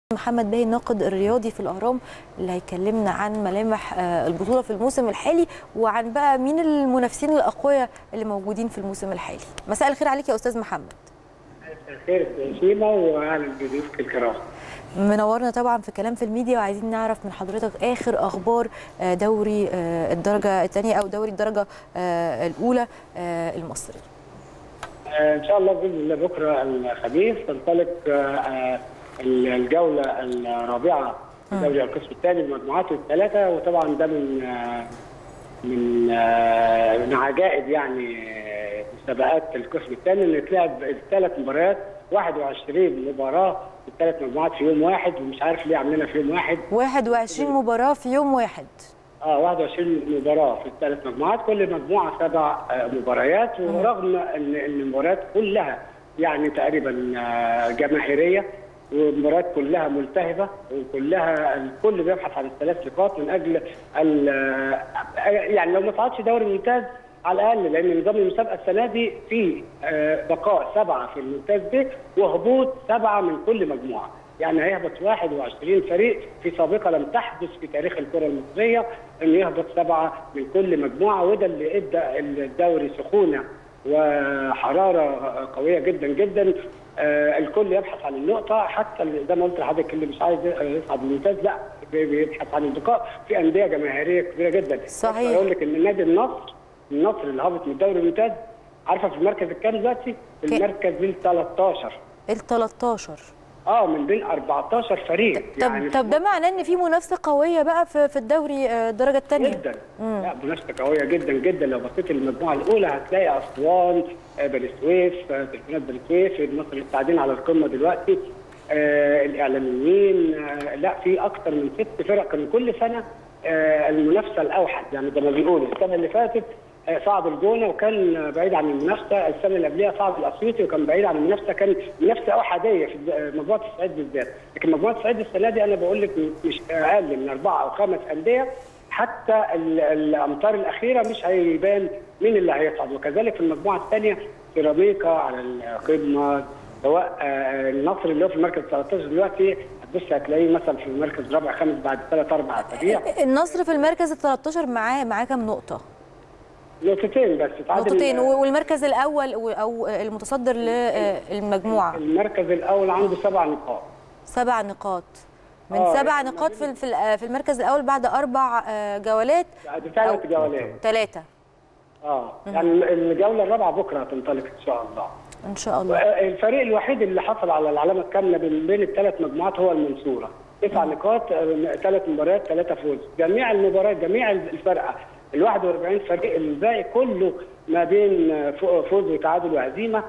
محمد باهي الناقد الرياضي في الاهرام اللي هيكلمنا عن ملامح آه، البطوله في الموسم الحالي وعن بقى مين المنافسين الاقوياء اللي موجودين في الموسم الحالي مساء الخير عليك يا استاذ محمد خير شيماء واهلا بضيوفك الكرام منورنا طبعا في كلام في الميديا وعايزين نعرف من حضرتك اخر اخبار آه، دوري آه، الدرجه الثانيه او دوري الدرجه آه، الاولى آه، المصري آه، ان شاء الله باذن الله بكره الخميس تنطلق آه، آه، الجوله الرابعه في دوري القسم الثاني بمجموعاته الثلاثه وطبعا ده من آه، من آه، من عجائب يعني آه، مسابقات القسم الثاني اللي تلعب الثلاث مباريات 21 مباراه في الثلاث مجموعات في يوم واحد ومش عارف ليه عاملينها في يوم واحد 21 مباراه في يوم واحد اه 21 مباراه في الثلاث مجموعات كل مجموعه سبع آه، مباريات ورغم ان ان المباريات كلها يعني تقريبا آه، جماهيريه والمباريات كلها ملتهبه وكلها الكل بيبحث عن الثلاث نقاط من اجل ال- آه، يعني لو ما صعدش دوري ممتاز على الاقل لان نظام المسابقه السنه دي فيه آه، بقاء سبعه في الممتاز ب وهبوط سبعه من كل مجموعه يعني هيهبط 21 فريق في سابقه لم تحدث في تاريخ الكره المصريه ان يهبط سبعه من كل مجموعه وده اللي ادى الدوري سخونه وحراره قويه جدا جدا آه الكل يبحث عن النقطه حتى اللي زي ما قلت لحضرتك اللي مش عايز يصعد الممتاز لا بي- بيبحث عن البقاء في انديه جماهيريه كبيره جدا صحيح. اقول لك ان نادي النصر النصر اللي هبط من الدوري الممتاز عارفه في المركز الكام دلوقتي؟ في كام؟ المركز ال 13 ال 13 اه من بين 14 فريق طب طب ده معناه ان في منافسه قويه بقى في في الدوري آه، الدرجه الثانيه جدا لا منافسه قويه جدا جدا لو بصيت المجموعه الاولى هتلاقي اسوان آه، بني سويف آه، تلفونات بني سويف النصر السعدين على القمه دلوقتي آه الاعلاميين آه لا في اكثر من ست فرق كان كل سنه آه المنافسه الاوحد يعني زي ما بيقولوا السنه اللي فاتت آه، صعد الجونه وكان بعيد عن المنافسه، السنه اللي قبلها صعد الاسيوطي وكان بعيد عن المنافسه كان منافسه احاديه في الد- مجموعه الصعيد بالذات، لكن مجموعه الصعيد السنه دي انا بقول لك مش اقل من اربعه او خمس انديه حتى ال- الامتار الاخيره مش هيبان مين اللي هيصعد وكذلك في المجموعه الثانيه سيراميكا على القمه سواء آه، النصر اللي هو في المركز 13 دلوقتي هتبص هتلاقيه مثلا في المركز رابع خامس بعد ثلاث اربع اسابيع النصر في المركز ال 13 معاه معاه كام نقطه نقطتين بس تعادل نقطتين والمركز الاول و- او المتصدر للمجموعه المركز الاول عنده سبع نقاط سبع نقاط من آه، سبع يعني نقاط في في ال- في المركز الاول بعد اربع آه، جولات بعد ثلاث جولات ثلاثه اه يعني الجوله الرابعه بكره هتنطلق ان شاء الله ان شاء الله الفريق الوحيد اللي حصل على العلامه الكامله بين بين الثلاث مجموعات هو المنصوره تسع نقاط ثلاث مباريات ثلاثه فوز جميع المباريات جميع الفرقه ال 41 فريق الباقي كله ما بين فو- فوز وتعادل وهزيمه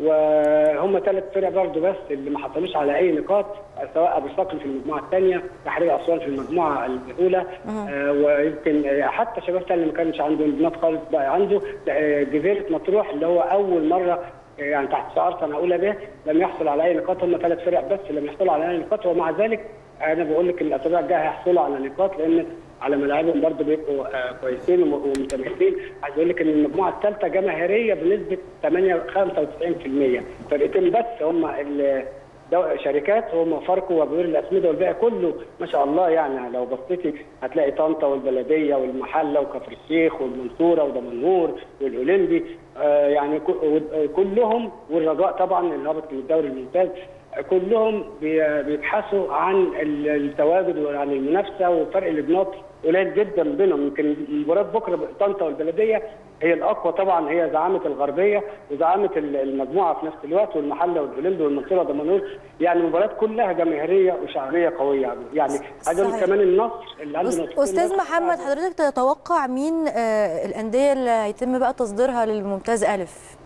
وهم ثلاث فرق برضه بس اللي ما حصلوش على اي نقاط سواء ابو صقر في المجموعه الثانيه تحرير اسوان في المجموعه الاولى آه ويمكن آه، حتى شباب تاني ما كانش عنده نقاط خالص بقى عنده آه، جزيره مطروح اللي هو اول مره يعني تحت شعار سنه اولى به لم يحصل على اي نقاط هم ثلاث فرق بس لم يحصلوا على اي نقاط ومع ذلك انا بقول لك الاسابيع الجايه هيحصلوا على نقاط لان على ملاعبهم برضه بيبقوا آه، كويسين وم- ومتميزين عايز اقول لك ان المجموعه الثالثه جماهيريه بنسبه 8 95% فرقتين بس هم ال- دو- شركات هم فاركو وبيور الاسمده والباقي كله ما شاء الله يعني لو بصيتي هتلاقي طنطا والبلديه والمحله وكفر الشيخ والمنصوره ودمنهور والاولمبي آه يعني ك- و- كلهم والرجاء طبعا اللي هبط من الدوري الممتاز آه، كلهم بي- بيبحثوا عن ال- التواجد وعن المنافسه وفرق الابناط قليل جدا بينهم يمكن مباراه بكره طنطا والبلديه هي الاقوى طبعا هي زعامه الغربيه وزعامه ال- المجموعه في نفس الوقت والمحله والاولمبي والمنصوره ودمنهور يعني المباريات كلها جماهيريه وشعبيه قويه يعني عايز اقول لك صحيح. كمان النصر اللي عنده أس- نقطتين استاذ بس. محمد حضرتك تتوقع مين آه، الانديه اللي هيتم بقى تصديرها للممتاز الف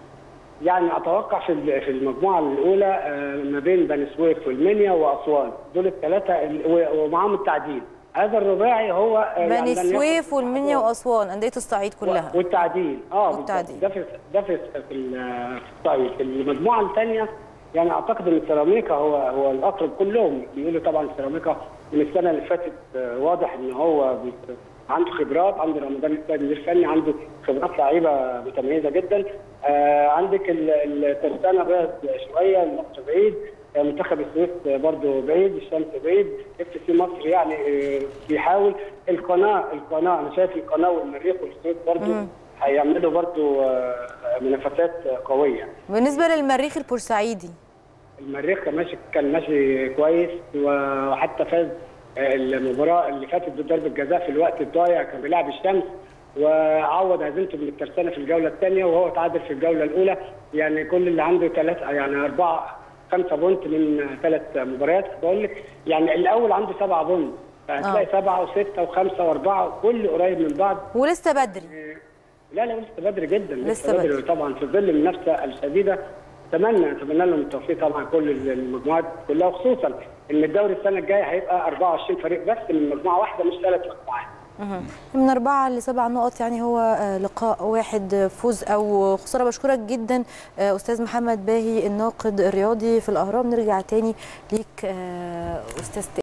يعني اتوقع في ال- في المجموعه الاولى آه، ما بين بني سويف والمنيا واسوان دول الثلاثه ال- و- ومعاهم التعديل هذا الرباعي هو آه، يعني بني لن يخرج سويف والمنيا أسوان. واسوان انديه الصعيد كلها والتعديل اه بالظبط. والتعديل. ده في ده في في ال- في الصعيد المجموعه الثانيه يعني اعتقد ان سيراميكا هو هو الاقرب كلهم بيقولوا طبعا سيراميكا من السنه اللي فاتت آه، واضح ان هو بي- عنده خبرات عنده رمضان السيد مدير فني عنده خبرات لعيبه متميزه جدا آه عندك ال- الترسانه بعد شويه الماتش بعيد منتخب السويس برضه بعيد الشمس بعيد اف سي مصر يعني بيحاول القناه القناه انا شايف القناه والمريخ والسويس برضه هيعملوا برضه منافسات قويه بالنسبه للمريخ البورسعيدي المريخ كان ماشي كان ماشي كويس وحتى فاز المباراه اللي فاتت بضربه جزاء في الوقت الضايع كان بيلعب الشمس وعوض هزيمته من الترسانه في الجوله الثانيه وهو تعادل في الجوله الاولى يعني كل اللي عنده ثلاثه يعني اربعه خمسه بونت من ثلاث مباريات بقول لك يعني الاول عنده سبعه بونت فهتلاقي سبعه وسته وخمسه واربعه كل قريب من بعض ولسه بدري لا لا لسه بدري جدا لسه, لسه بدري, بدري طبعا في ظل المنافسه الشديده اتمنى اتمنى لهم التوفيق طبعا كل المجموعات كلها وخصوصا ان الدوري السنه الجايه هيبقى 24 فريق بس من مجموعه واحده مش ثلاث مجموعات. من أربعة لسبع نقط يعني هو لقاء واحد فوز أو خسارة بشكرك جدا أستاذ محمد باهي الناقد الرياضي في الأهرام نرجع تاني ليك أستاذ